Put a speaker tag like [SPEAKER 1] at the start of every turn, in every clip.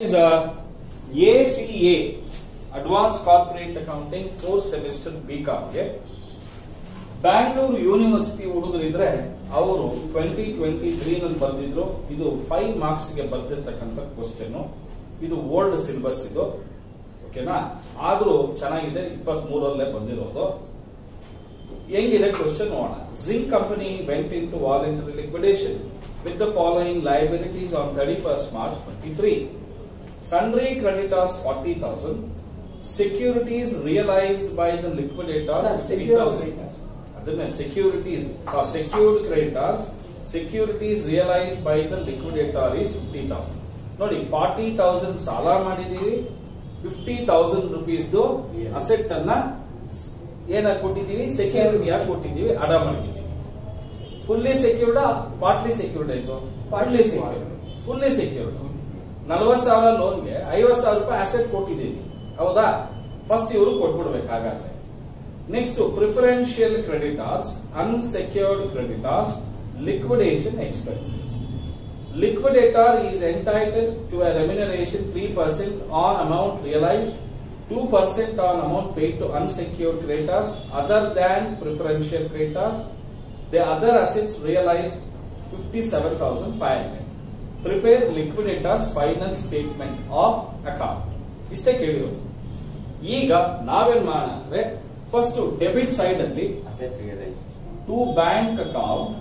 [SPEAKER 1] is a ACA Advanced Corporate Accounting fourth semester BCom ಗೆ Bangalore university ಹುಡುಗರಿದ್ರೆ ಅವರು twenty twenty three ನಲ್ಲಿ ಬರ್ದಿದ್ರು ಇದು five marks ಗೆ ಬರ್ತಿರ್ತಕ್ಕಂಥ ಕ್ವಶನ್ ಇದು ಓಲ್ಡ್ ಸಿಲೆಬಸ್ ಇದು ಓಕೆನಾ ಆದ್ರೂ ಚೆನ್ನಾಗಿದೆ ಇಪ್ಪತ್ತ್ ಮೂರಲ್ಲೇ ಬಂದಿರೋದು ಹೆಂಗಿದೆ ಕ್ವಶನ್ ನೋಡೋಣ zinc company went into voluntary liquidation with the following liabilities on thirty first March twenty three Sundry creditors 40,000. Securities realized by the liquidator
[SPEAKER 2] Sir,
[SPEAKER 1] 3,000.
[SPEAKER 2] securities.
[SPEAKER 1] ಅದನ್ನೇ securities for secured creditors securities realized by the liquidator is 50,000. ನೋಡಿ 40,000 ಸಾಲ ಮಾಡಿದೀವಿ 50,000 rupees asset ಅನ್ನ ಏನಾಗಿ ಕೊಟ್ಟಿದೀವಿ security ಆಗಿ ಕೊಟ್ಟಿದೀವಿ ಅಡ ಮಾಡಿದೀವಿ ಫುಲ್ಲಿ ಸೆಕ್ಯೂರ್ಡ್ ಪಾರ್ಟ್ಲಿ ಸೆಕ್ಯೂರ್ಡ್ ಆಯ್ತು ಪಾರ್ಟ್ಲಿ ಸೆಕ್ಯೂರ್ಡ್ ಫುಲ್ಲಿ ಸೆಕ್ಯೂರ್ಡ್ ನಲವತ್ ಸಾವಿರ ಲೋನ್ಗೆ ಐವತ್ ಸಾವಿರ ರೂಪಾಯಿ ಅಸೆಟ್ ಕೊಟ್ಟಿದ್ದೀವಿ ಹೌದಾ ಫಸ್ಟ್ ಇವರು ಕೊಟ್ಬಿಡ್ಬೇಕು ಹಾಗಾದ್ರೆ next preferential creditors unsecured creditors liquidation expenses liquidator is entitle to a remuneration three percent on amount realise two percent on amount paid to unsecured creditors other than preferential creditors the other assets realised fifty seven thousand five hundred prepare liquidator's final statement of account ಇಷ್ಟೇ ಕೇಳಿರೋದು ಈಗ ನಾವೇನ್ ಮಾಡೋಣ ಅಂದ್ರೆ first debit side ಅಲ್ಲಿ
[SPEAKER 3] asset realized.
[SPEAKER 1] To bank account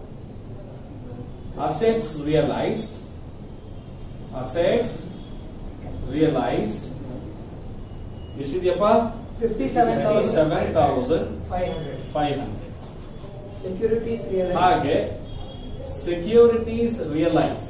[SPEAKER 1] assets realised assets realised ಎಷ್ಟಿದೆಯಪ್ಪ seven
[SPEAKER 2] 57,500.
[SPEAKER 1] Thousand five hundred
[SPEAKER 2] Securities realized.
[SPEAKER 1] ಹಾಗೆ securities realised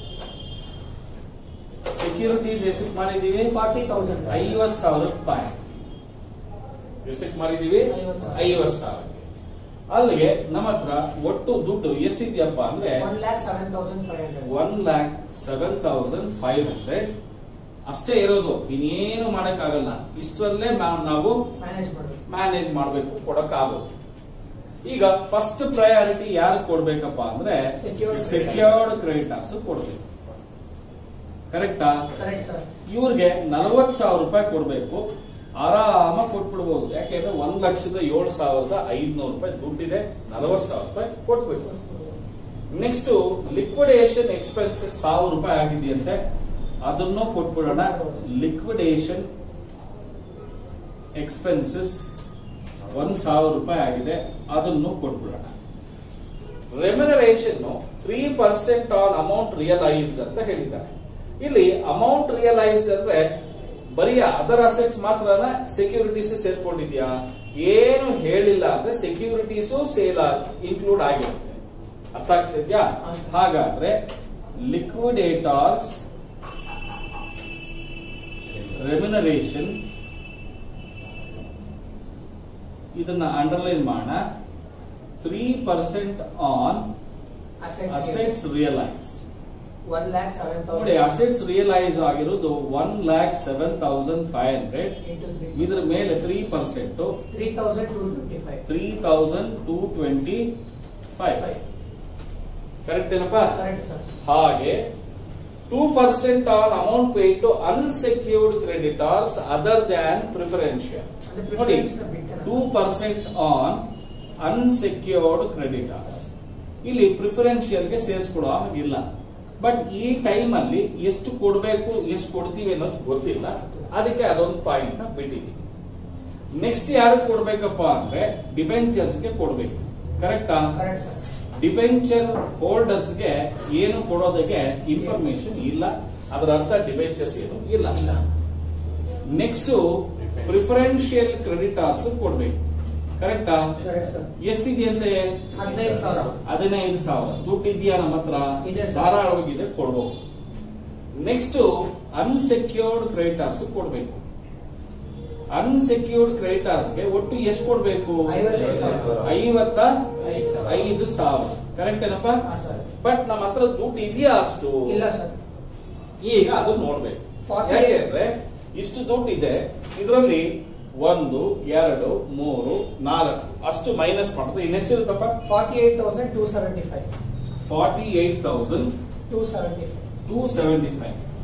[SPEAKER 1] securities ಎಷ್ಟು ಮಾಡಿದೀವಿ
[SPEAKER 2] 40,000.
[SPEAKER 1] ಐವತ್ ಸಾವಿರ ರೂಪಾಯಿ ಎಷ್ಟಕ್ಕೆ ಮಾರಿದೀವಿ
[SPEAKER 2] ಐವತ್ತು ಸಾವಿರ.
[SPEAKER 1] ಐವತ್ ಸಾವಿರ ಅಲ್ಲಿಗೆ ನಮ್ಮ ಹತ್ರ ಒಟ್ಟು ದುಡ್ಡು ಎಷ್ಟಿದ್ಯಪ್ಪ ಅಂದ್ರೆ
[SPEAKER 2] 1,07,500.
[SPEAKER 1] One lakh seven thousand five hundred ಅಷ್ಟೇ ಇರೋದು ಇನ್ನೇನು ಮಾಡಕ್ಕಾಗಲ್ಲ ಇಷ್ಟರಲ್ಲೇ ಮಾ- ನಾವು
[SPEAKER 2] Manage ಮಾಡ್ಬೇಕು.
[SPEAKER 1] ಮ್ಯಾನೇಜ್ ಮಾಡಬೇಕು ಕೊಡಕ್ಕಾಗೋದು ಈಗ ಫಸ್ಟ್ ಪ್ರಯಾರಿಟಿ ಯಾರು ಕೊಡ್ಬೇಕಪ್ಪ ಅಂದ್ರೆ
[SPEAKER 2] Secured
[SPEAKER 1] ಸೆಕ್ಯೂರ್ಡ್ ಕ್ರೆಡಿಟರ್ಸ್ ಕೊಡ್ಬೇಕು ಕರೆಕ್ಟಾ
[SPEAKER 2] Correct, sir.
[SPEAKER 1] ಇವ್ರಿಗೆ ನಲವತ್ ಸಾವಿರ ರೂಪಾಯಿ ಕೊಡ್ಬೇಕು ಆರಾಮಾಗಿ ಕೊಟ್ಬಿಡ್ಬೋದು ಯಾಕೆಂದ್ರೆ ಒಂದ್ ಲಕ್ಷದ ಏಳು ಸಾವಿರದ ಐದ್ನೂರು ರೂಪಾಯಿ ದುಡ್ಡಿದೆ ನಲವತ್ ಸಾವಿರ ರೂಪಾಯಿ ಕೊಟ್ಬೇಕು ನೆಕ್ಸ್ಟ್ ಲಿಕ್ವಿಡೇಷನ್ ಎಕ್ಸ್ಪೆನ್ಸಸ್ ಸಾವಿರ ರೂಪಾಯಿ ಆಗಿದೆಯಂತೆ ಅದನ್ನು ಕೊಟ್ಬಿಡೋಣ ಲಿಕ್ವಿಡೇಷನ್ ಎಕ್ಸ್ಪೆನ್ಸಸ್ ಒಂದ್ ಸಾವಿರ ರೂಪಾಯಿ ಆಗಿದೆ ಅದನ್ನು ಕೊಟ್ಬಿಡೋಣ remuneration three percent on amount realised ಅಂತ ಹೇಳಿದ್ದಾರೆ ಇಲ್ಲಿ ಅಮೌಂಟ್ ರಿಯಲೈಸ್ಡ್ ಅಂದ್ರೆ ಬರೀ ಅದರ್ ಅಸೆಟ್ಸ್ ಮಾತ್ರನ ಸೆಕ್ಯೂರಿಟೀಸ್ ಸೇರ್ಕೊಂಡಿದ್ಯಾ ಏನು ಹೇಳಿಲ್ಲ ಅಂದ್ರೆ ಸೆಕ್ಯೂರಿಟೀಸ್ ಸೇಲ್ ಇನ್ಕ್ಲೂಡ್ ಆಗಿರುತ್ತೆ ಅರ್ಥ ಆಗ್ತಿದ್ಯಾ ಹಾಗಾದ್ರೆ ಲಿಕ್ವಿಡೇಟರ್ಸ್ ರೆಮ್ಯುನರೇಷನ್ ಇದನ್ನ ಅಂಡರ್ಲೈನ್ ಮಾಡೋಣ three percent on
[SPEAKER 2] Assets
[SPEAKER 1] assets realised
[SPEAKER 2] realized. 1,07,000.
[SPEAKER 1] ನೋಡಿ ಅಸೆಟ್ಸ್ ರಿಯಲೈಸ್ ಆಗಿರೋದು one lakh seven thousand five hundred
[SPEAKER 2] Into three.
[SPEAKER 1] ಇದ್ರ ಮೇಲೆ three percent
[SPEAKER 2] 3,255.
[SPEAKER 1] Three thousand two twenty five correct ಏನಪ್ಪಾ
[SPEAKER 2] Correct, sir.
[SPEAKER 1] ಹಾಗೆ two percent on amount paid to unsecured creditors other than preferential
[SPEAKER 2] ಅಂದ್ರೆ
[SPEAKER 1] ನೋಡಿ
[SPEAKER 2] preference ನ ಬಿಟ್ಟೇನಾ?
[SPEAKER 1] Two percent on unsecured creditors ಇಲ್ಲಿ preferential ಗೆ ಸೇರಿಸ್ಕೊಡೋ ಹಾಗಿಲ್ಲ ಬಟ್ ಈ ಟೈಮ್ ಅಲ್ಲಿ ಎಷ್ಟು ಕೊಡಬೇಕು ಎಷ್ಟು ಕೊಡ್ತೀವಿ ಅನ್ನೋದು ಗೊತ್ತಿಲ್ಲ ಅದಕ್ಕೆ ಅದೊಂದು ಪಾಯಿಂಟ್ ನ ಬಿಟ್ಟಿದ್ದೀವಿ ನೆಕ್ಸ್ಟ್ ಯಾರು ಕೊಡ್ಬೇಕಪ್ಪ ಅಂದ್ರೆ ಡಿಬೆಂಚರ್ಸ್ ಗೆ ಕೊಡ್ಬೇಕು ಕರೆಕ್ಟಾ
[SPEAKER 2] Correct, sir.
[SPEAKER 1] ಡಿಬೆಂಚರ್ ಹೋಲ್ಡರ್ಸ್ ಗೆ ಏನು ಕೊಡೋದಕ್ಕೆ ಇನ್ಫಾರ್ಮೇಶನ್ ಇಲ್ಲ ಅದರ ಅರ್ಥ ಡಿಬೆಂಚರ್ಸ್ ಏನು ಇಲ್ಲ
[SPEAKER 2] ಇಲ್ಲ.
[SPEAKER 1] ನೆಕ್ಸ್ಟ್ ಪ್ರಿಫರೆನ್ಷಿಯಲ್ ಕ್ರೆಡಿಟಾರ್ಸ್ ಕೊಡ್ಬೇಕು ಕರೆಕ್ಟಾ
[SPEAKER 2] Correct, sir.
[SPEAKER 1] ಎಷ್ಟಿದೆಯಂತೆ
[SPEAKER 2] ಹದಿನೈದು ಸಾವಿರ.
[SPEAKER 1] ಹದಿನೈದು ಸಾವಿರ ದುಡ್ಡು ಇದೆಯಾ ನಮ್ಮ ಹತ್ರ
[SPEAKER 2] ಇದೆ ಸರ್.
[SPEAKER 1] ಧಾರಾಳವಾಗಿದೆ ಕೊಡ್ಬೋದು ನೆಕ್ಸ್ಟ್ ಅನ್ಸೆಕ್ಯೂರ್ಡ್ ಕ್ರೆಡಿಟಾರ್ಸ್ ಕೊಡ್ಬೇಕು ಅನ್ಸೆಕ್ಯೂರ್ಡ್ ಕ್ರೆಡಿಟಾರ್ಸ್ ಗೆ ಒಟ್ಟು ಎಷ್ಟು ಕೊಡ್ಬೇಕು
[SPEAKER 2] ಐವತ್ತೈದು ಸಾವಿರ.
[SPEAKER 1] ಐವತ್ತ
[SPEAKER 3] ಐದು ಸಾವಿರ.
[SPEAKER 1] ಐದು ಸಾವಿರ ಕರೆಕ್ಟ್ ಏನಪ್ಪಾ
[SPEAKER 2] ಹಾ, sir.
[SPEAKER 1] ಬಟ್ ನಮ್ಮ ಹತ್ರ ದುಡ್ಡು ಇದೆಯಾ ಅಷ್ಟು
[SPEAKER 2] ಇಲ್ಲ ಸರ್
[SPEAKER 1] ಈಗ ಅದು ನೋಡ್ಬೇಕು
[SPEAKER 2] Forty-
[SPEAKER 1] ಯಾಕೆಂದ್ರೆ ಇಷ್ಟು ದುಡ್ಡು ಇದೆ ಇದರಲ್ಲಿ ಒಂದು ಎರಡು ಮೂರು ನಾಲ್ಕು ಅಷ್ಟು ಮೈನಸ್ ಮಾಡಿದ್ರೆ ಇನ್ನೆಷ್ಟಿರುತ್ತಪ್ಪ
[SPEAKER 2] forty eight thousand two seventy five
[SPEAKER 1] forty eight thousand
[SPEAKER 2] two seventy five
[SPEAKER 1] two seventy five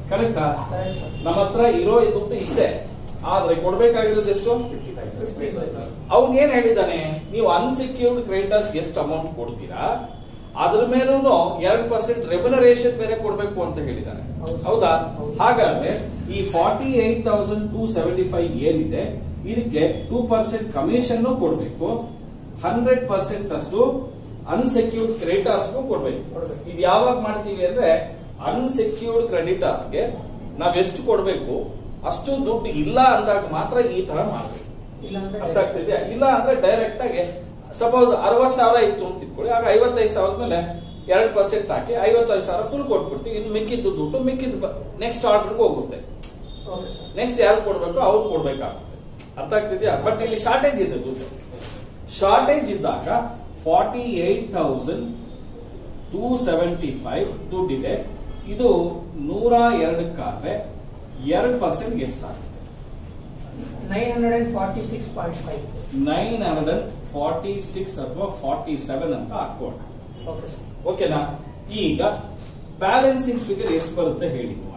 [SPEAKER 1] ಕರೆಕ್ಟಾ
[SPEAKER 2] Correct, sir.
[SPEAKER 1] ನಮ್ಮ ಹತ್ರ ಇರೋ ದುಡ್ಡು ಇಷ್ಟೇ ಆದ್ರೆ ಕೊಡ್ಬೇಕಾಗಿರೋದು ಎಷ್ಟು
[SPEAKER 2] Fifty five, sir.
[SPEAKER 1] ಅವ್ನ್ ಏನ್ ಹೇಳಿದಾನೆ ನೀವು ಅನ್ಸೆಕ್ಯೂರ್ಡ್ ಕ್ರೆಡಿಟರ್ಸ್ ಎಷ್ಟು ಅಮೌಂಟ್ ಕೊಡ್ತೀರಾ ಅದ್ರ ಮೇಲೂ ಎರಡ್ ಪರ್ಸೆಂಟ್ ರೆಮ್ಯುನರೇಷನ್ ಬೇರೆ ಕೊಡ್ಬೇಕು ಅಂತ ಹೇಳಿದಾನೆ
[SPEAKER 2] ಹೌದು.
[SPEAKER 1] ಹೌದಾ
[SPEAKER 2] ಹೌದು.
[SPEAKER 1] ಹಾಗಾದ್ರೆ ಈ forty eight thousand two seventy five ಏನಿದೆ ಇದಕ್ಕೆ ಟೂ ಪರ್ಸೆಂಟ್ ಕಮಿಷನ್ ಕೊಡ್ಬೇಕು ಹಂಡ್ರೆಡ್ ಪರ್ಸೆಂಟ್ ಅಷ್ಟು ಅನ್ಸೆಕ್ಯೂರ್ಡ್ ಕ್ರೆಡಿಟರ್ಸ್ಗೂ ಕೊಡ್ಬೇಕು
[SPEAKER 2] ಕೊಡ್ಬೇಕು.
[SPEAKER 1] ಇದು ಯಾವಾಗ ಮಾಡ್ತೀವಿ ಅಂದ್ರೆ ಅನ್ಸೆಕ್ಯೂರ್ಡ್ ಕ್ರೆಡಿಟರ್ಸ್ಗೆ ನಾವ್ ಎಷ್ಟು ಕೊಡ್ಬೇಕು ಅಷ್ಟು ದುಡ್ಡು ಇಲ್ಲ ಅಂದಾಗ ಮಾತ್ರ ಈ ತರ ಮಾಡ್ಬೇಕು
[SPEAKER 2] ಇಲ್ಲ ಅಂದ್ರೆ
[SPEAKER 1] ಅರ್ಥ ಆಗ್ತಿದ್ಯಾ ಇಲ್ಲ ಅಂದ್ರೆ ಡೈರೆಕ್ಟ್ ಆಗಿ ಸಪೋಸ್ ಅರವತ್ ಸಾವಿರ ಇತ್ತು ಅಂತ ಇಟ್ಕೊಳ್ಳಿ ಆಗ ಐವತ್ತೈದು ಸಾವಿರದ ಮೇಲೆ ಎರಡ್ ಪರ್ಸೆಂಟ್ ಹಾಕಿ ಐವತ್ತೈದು ಸಾವಿರ ಫುಲ್ ಕೊಟ್ಬಿಡ್ತೀವಿ ಇನ್ನು ಮಿಕ್ಕಿದ್ದು ದುಡ್ಡು ಮಿಕ್ಕಿದ್ದು ನೆಕ್ಸ್ಟ್ ಆರ್ಡರ್ಗೆ ಹೋಗುತ್ತೆ
[SPEAKER 2] Okay, sir.
[SPEAKER 1] ನೆಕ್ಸ್ಟ್ ಯಾರು ಕೊಡ್ಬೇಕು ಅವ್ರು ಕೊಡ್ಬೇಕಾಗುತ್ತೆ ಅರ್ಥ ಆಗ್ತಿದ್ಯಾ ಬಟ್ ಇಲ್ಲಿ ಶಾರ್ಟೇಜ್ ಇದೆ ದುಡ್ಡು ಶಾರ್ಟೇಜ್ ಇದ್ದಾಗ forty eight thousand two seventy five ದುಡ್ಡಿದೆ ಇದು ನೂರ ಎರಡಕ್ಕಾದ್ರೆ ಎರಡು ಪರ್ಸೆಂಟ್ ಎಷ್ಟಾಗುತ್ತೆ
[SPEAKER 2] Nine hundred and forty-six point five.
[SPEAKER 1] Nine hundred and forty six ಅಥವಾ ಫಾರ್ಟಿ ಸೆವೆನ್ ಅಂತ ಹಾಕೋಣ
[SPEAKER 2] Okay, sir.
[SPEAKER 1] ಓಕೆನಾ ಈಗ ಬ್ಯಾಲೆನ್ಸಿಂಗ್ ಫಿಗರ್ ಎಷ್ಟು ಬರುತ್ತೆ ಹೇಳಿ ನೋಡೋಣ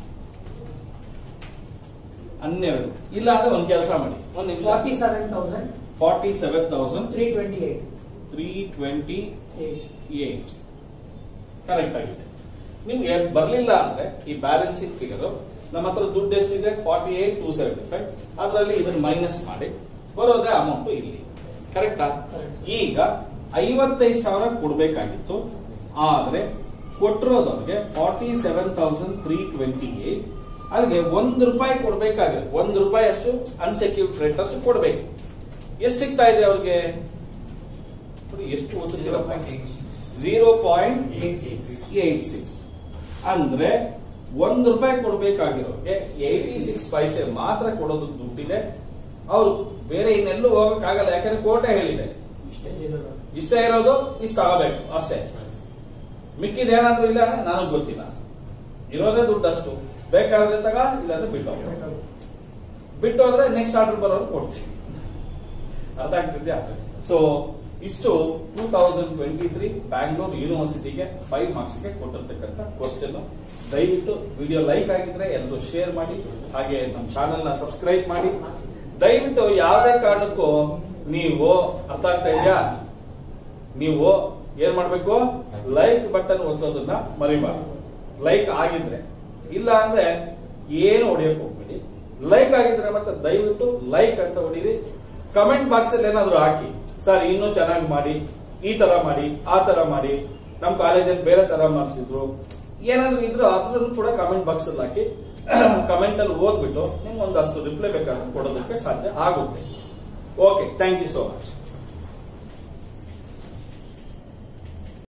[SPEAKER 1] ಹನ್ನೆರಡು ಇಲ್ಲ ಅಂದ್ರೆ ಒಂದ್ ಕೆಲಸ ಮಾಡಿ ಒಂದ್ ನಿಮಿಷ
[SPEAKER 2] Forty-seven thousand
[SPEAKER 1] forty seven thousand
[SPEAKER 2] three twenty-eight.
[SPEAKER 1] Three twenty
[SPEAKER 2] Eight.
[SPEAKER 1] Eight correct ಆಗಿದೆ ನಿಮ್ಗೆ ಬರ್ಲಿಲ್ಲ ಅಂದ್ರೆ ಈ ಬ್ಯಾಲೆನ್ಸಿಂಗ್ ಫಿಗರ್ ನಮ್ಮ ಹತ್ರ ದುಡ್ಡು ಎಷ್ಟಿದೆ forty eight two seventy five ಅದರಲ್ಲಿ ಇದನ್ನ ಮೈನಸ್ ಮಾಡಿ ಬರೋದೇ ಅಮೌಂಟ್ ಇಲ್ಲಿ ಕರೆಕ್ಟಾ
[SPEAKER 2] Correct.
[SPEAKER 1] ಈಗ ಐವತ್ತೈದು ಸಾವಿರ ಕೊಡ್ಬೇಕಾಗಿತ್ತು ಆದ್ರೆ ಕೊಟ್ಟಿರೋದವ್ರಿಗೆ forty seven thousand three twenty eight ಅಲ್ಲಿಗೆ ಒಂದು ರೂಪಾಯಿ ಕೊಡ್ಬೇಕಾಗಿದೆ ಒಂದು ರೂಪಾಯಿ ಅಷ್ಟು ಅನ್ಸೆಕ್ಯೂರ್ಡ್ ಕ್ರೆಡಿಟರ್ಸ್ ಕೊಡ್ಬೇಕು ಎಷ್ಟು ಸಿಗ್ತಾ ಇದೆ ಅವ್ರಿಗೆ ನೋಡಿ, ಎಷ್ಟು ಓದುತ್ತೀರಪ್ಪ ಝೀರೋ ಪಾಯಿಂಟ್ ಏಟ್ ಸಿಕ್ಸ್ ಅಂದ್ರೆ ಒಂದು ರೂಪಾಯಿ ಕೊಡ್ಬೇಕಾಗಿರೋರಿಗೆ ಏಯ್ಟಿ ಸಿಕ್ಸ್ ಪೈಸೆ ಮಾತ್ರ ಕೊಡೋದು ದುಡ್ಡಿದೆ ಅವರು ಬೇರೆ ಇನ್ನೆಲ್ಲೂ ಹೋಗಕ್ಕಾಗಲ್ಲ ಯಾಕಂದ್ರೆ ಕೋಟೆ ಹೇಳಿದೆ
[SPEAKER 2] ಇಷ್ಟೇ zero.
[SPEAKER 1] ಇಷ್ಟ ಇರೋದು ಇಷ್ಟ ಆಗಬೇಕು ಅಷ್ಟೇ ಮಿಕ್ಕಿದೇನಾದ್ರೂ ಇಲ್ಲ ಅಂದ್ರೆ ನನಗ್ ಗೊತ್ತಿಲ್ಲ ಇರೋದೇ ದುಡ್ಡು ಅಷ್ಟು ಬೇಕಾದ್ರೆ ತಗ ಇಲ್ಲಾಂದ್ರೆ ಬಿಟ್ಟು ಹೋಗು. ಬಿಟ್ಟು ಹೋದ್ರೆ ನೆಕ್ಸ್ಟ್ ಆರ್ಡರ್ ಬರೋರು ಕೊಡ್ತೀವಿ ಅರ್ಥ ಆಗ್ತಿದ್ಯಾ ಸೊ ಇಷ್ಟು two thousand twenty three Bangalore ಯೂನಿವರ್ಸಿಟಿಗೆ ಫೈವ್ ಮಾರ್ಕ್ಸ್ ಗೆ ಕೊಟ್ಟಿರ್ತಕ್ಕಂಥ ಕ್ವಶನ್ ದಯವಿಟ್ಟು ವಿಡಿಯೋ ಲೈಕ್ ಆಗಿದ್ರೆ ಎಲ್ಲರೂ ಶೇರ್ ಮಾಡಿ ಹಾಗೆ ನಮ್ಮ ಚಾನೆಲ್ ನ ಸಬ್ಸ್ಕ್ರೈಬ್ ಮಾಡಿ ದಯವಿಟ್ಟು ಯಾವುದೇ ಕಾರಣಕ್ಕೂ ನೀವು ಅರ್ಥ ಆಗ್ತಾ ಇದೆಯಾ ನೀವು ಏನ್ ಮಾಡ್ಬೇಕು ಲೈಕ್ ಬಟನ್ ಒತ್ತೋದನ್ನ ಮರಿಬಾರ್ದು ಲೈಕ್ ಆಗಿದ್ರೆ ಇಲ್ಲ ಅಂದ್ರೆ ಏನು ಹೊಡಿಯಕ್ ಹೋಗ್ಬೇಡಿ ಲೈಕ್ ಆಗಿದ್ರೆ ಮತ್ತೆ ದಯವಿಟ್ಟು ಲೈಕ್ ಅಂತ ಹೊಡೀರಿ ಕಮೆಂಟ್ ಬಾಕ್ಸ್ ಅಲ್ಲಿ ಏನಾದ್ರು ಹಾಕಿ ಸರ್ ಇನ್ನೂ ಚೆನ್ನಾಗಿ ಮಾಡಿ ಈ ತರ ಮಾಡಿ ಆ ತರ ಮಾಡಿ ನಮ್ ಕಾಲೇಜಲ್ಲಿ ಬೇರೆ ತರ ಮಾಡಿಸಿದ್ರು ಏನಾದ್ರು ಇದ್ರು ಅದ್ರಲ್ಲೂ ಕೂಡ ಕಮೆಂಟ್ ಬಾಕ್ಸ್ ಅಲ್ಲಿ ಹಾಕಿ ಕಮೆಂಟ್ ಅಲ್ಲಿ ಓದ್ಬಿಟ್ಟು ನಿಮ್ಗೆ ಒಂದಷ್ಟು ರಿಪ್ಲೈ ಬೇಕಾದ್ರೆ ಕೊಡೋದಕ್ಕೆ ಸಾಧ್ಯ ಆಗುತ್ತೆ okay thank you so much